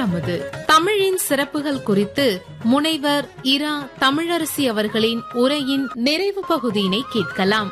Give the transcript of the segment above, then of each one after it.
தமிழமுது தமிழின் சிறப்புகள் குறித்து முனைவர் இரா தமிழரசி அவர்களின் உரையின் நிறைவு பகுதியினை கேட்கலாம்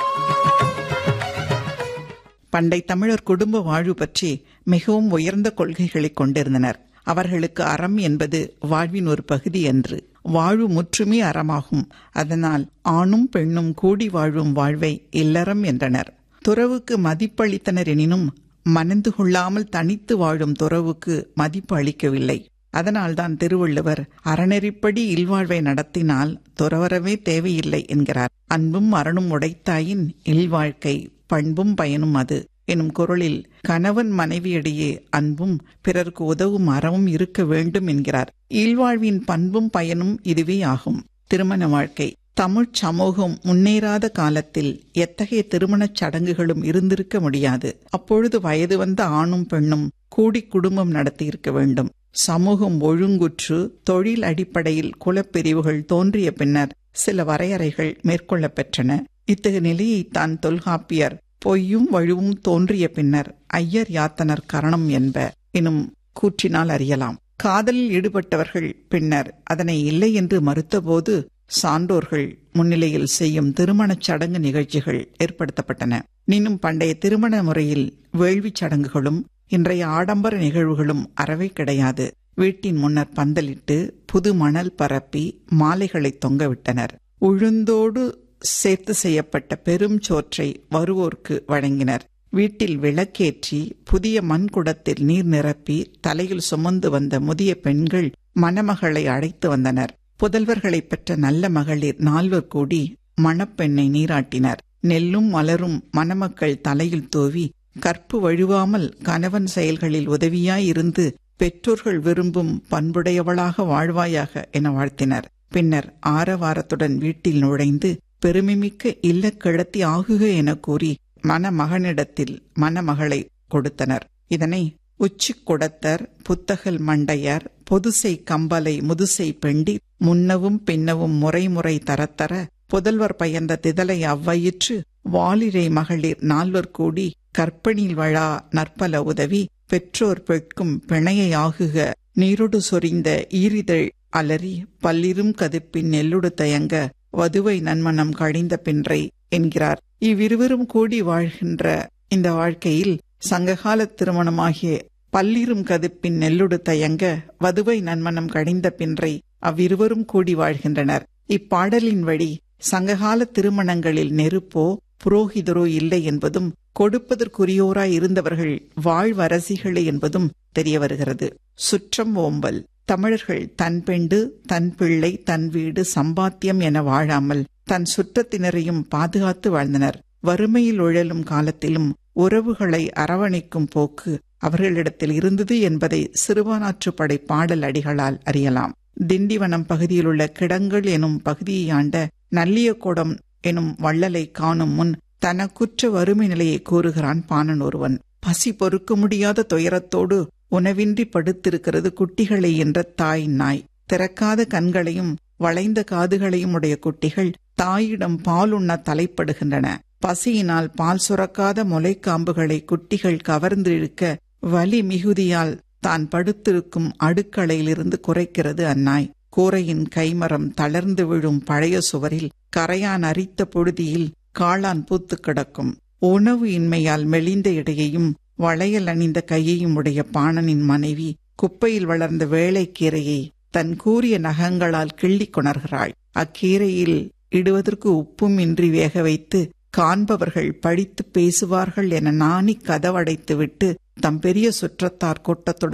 பண்டை தமிழர் குடும்ப வாழ்வு பற்றி மிகவும் உயர்ந்த கொள்கைகளை கொண்டிருந்தனர் அவர்களுக்கு அறம் என்பது வாழ்வின் ஒரு பகுதி என்று வாழ்வு முற்றுமே அறமாகும் அதனால் ஆணும் பெண்ணும் கூடி வாழும் வாழ்வை இல்லறம் என்றனர் துறவுக்கு மதிப்பளித்தனர் எனினும் மணந்து கொள்ளாமல் தனித்து வாழும் துறவுக்கு மதிப்பு அளிக்கவில்லை அதனால்தான் திருவள்ளுவர் அறநெறிப்படி இல்வாழ்வை நடத்தினால் துறவரவே தேவையில்லை என்கிறார் அன்பும் அறனும் உடைத்தாயின் இல்வாழ்க்கை பண்பும் பயனும் அது எனும் குரலில் கணவன் மனைவியிடையே அன்பும் பிறருக்கு உதவும் அறமும் இருக்க வேண்டும் என்கிறார் இல்வாழ்வின் பண்பும் பயனும் இதுவே ஆகும் திருமண வாழ்க்கை தமிழ்ச் சமூகம் முன்னேறாத காலத்தில் எத்தகைய திருமணச் சடங்குகளும் இருந்திருக்க முடியாது அப்பொழுது வயது வந்த ஆணும் பெண்ணும் கூடி குடும்பம் நடத்தியிருக்க வேண்டும் சமூகம் ஒழுங்குற்று தொழில் அடிப்படையில் குலப்பிரிவுகள் தோன்றிய பின்னர் சில வரையறைகள் மேற்கொள்ளப் பெற்றன இத்தகைய நிலையை தான் தொல்காப்பியர் பொய்யும் வழுவும் தோன்றிய பின்னர் ஐயர் யாத்தனர் கரணம் என்ப எனும் கூற்றினால் அறியலாம் காதலில் ஈடுபட்டவர்கள் பின்னர் அதனை இல்லை என்று மறுத்தபோது சான்றோர்கள் முன்னிலையில் செய்யும் திருமணச் சடங்கு நிகழ்ச்சிகள் ஏற்படுத்தப்பட்டன நீனும் பண்டைய திருமண முறையில் வேள்விச் சடங்குகளும் இன்றைய ஆடம்பர நிகழ்வுகளும் அறவே கிடையாது வீட்டின் முன்னர் பந்தலிட்டு புது மணல் பரப்பி மாலைகளை தொங்கவிட்டனர் உழுந்தோடு சேர்த்து செய்யப்பட்ட பெரும் சோற்றை வருவோர்க்கு வழங்கினர் வீட்டில் விளக்கேற்றி புதிய மண்குடத்தில் நீர் நிரப்பி தலையில் சுமந்து வந்த முதிய பெண்கள் மணமகளை அழைத்து வந்தனர் புதல்வர்களை பெற்ற நல்ல மகளிர் நால்வர் கூடி மணப்பெண்ணை நீராட்டினர் நெல்லும் மலரும் மணமக்கள் தலையில் தூவி கற்பு வழுவாமல் கணவன் செயல்களில் உதவியாயிருந்து பெற்றோர்கள் விரும்பும் பண்புடையவளாக வாழ்வாயாக என வாழ்த்தினர் பின்னர் ஆரவாரத்துடன் வீட்டில் நுழைந்து பெருமைமிக்க இல்லக்கிழத்தி ஆகுக என கூறி மணமகனிடத்தில் மணமகளை கொடுத்தனர் இதனை உச்சி குடத்தர் புத்தகல் மண்டையர் பொதுசை கம்பலை முதுசை பெண்டி முன்னவும் பின்னவும் முறைமுறை தரத்தர புதல்வர் பயந்த திதலை அவ்வயிற்று வாலிரை மகளிர் நால்வர் கூடி கற்பனில் வழா நற்பல உதவி பெற்றோர் பெட்கும் பிணையை ஆகுக நீருடு சொரிந்த ஈரிதழ் அலறி பல்லிரும் கதிப்பின் நெல்லுடு தயங்க வதுவை நன்மனம் கழிந்த பின்றை என்கிறார் இவ்விருவரும் கூடி வாழ்கின்ற இந்த வாழ்க்கையில் சங்ககால திருமணமாகிய பல்லிரும் கதுப்பின் நெல்லுடு தயங்க வதுவை நன்மனம் கழிந்த பின்றை அவ்விருவரும் கூடி வாழ்கின்றனர் இப்பாடலின் வழி சங்ககால திருமணங்களில் நெருப்போ புரோகிதரோ இல்லை என்பதும் கொடுப்பதற்குரியோராய் இருந்தவர்கள் வாழ்வரசிகளே என்பதும் தெரிய வருகிறது சுற்றம் ஓம்பல் தமிழர்கள் தன் பெண்டு தன் பிள்ளை தன் வீடு சம்பாத்தியம் என வாழாமல் தன் சுற்றத்தினரையும் பாதுகாத்து வாழ்ந்தனர் வறுமையில் உழலும் காலத்திலும் உறவுகளை அரவணைக்கும் போக்கு அவர்களிடத்தில் இருந்தது என்பதை சிறுபானாற்றுப்படை பாடல் அடிகளால் அறியலாம் திண்டிவனம் பகுதியில் உள்ள கிடங்கள் எனும் பகுதியை ஆண்ட நல்லியக்கூடம் எனும் வள்ளலை காணும் முன் தனக்குற்ற வறுமை நிலையை கூறுகிறான் பாணன் ஒருவன் பசி பொறுக்க முடியாத துயரத்தோடு உணவின்றி படுத்திருக்கிறது குட்டிகளை என்ற தாய் நாய் திறக்காத கண்களையும் வளைந்த காதுகளையும் உடைய குட்டிகள் தாயிடம் பால் உண்ண தலைப்படுகின்றன பசியினால் பால் சுரக்காத முளைக்காம்புகளை குட்டிகள் கவர்ந்து இழுக்க வலி மிகுதியால் தான் படுத்திருக்கும் அடுக்களையிலிருந்து குறைக்கிறது அந்நாய் கூரையின் கைமரம் தளர்ந்து விழும் பழைய சுவரில் கரையான் அரித்த பொழுதியில் காளான் பூத்து கிடக்கும் உணவு இன்மையால் மெலிந்த இடையையும் வளையல் அணிந்த கையையும் உடைய பாணனின் மனைவி குப்பையில் வளர்ந்த வேளைக்கீரையை தன் கூறிய நகங்களால் கிள்ளி கொணர்கிறாள் அக்கீரையில் இடுவதற்கு உப்பும் இன்றி வேக வைத்து காண்பவர்கள் படித்து பேசுவார்கள் என நாணி கதவடைத்துவிட்டு தம் பெரிய சுற்றத்தார் கூட்டத்துடன்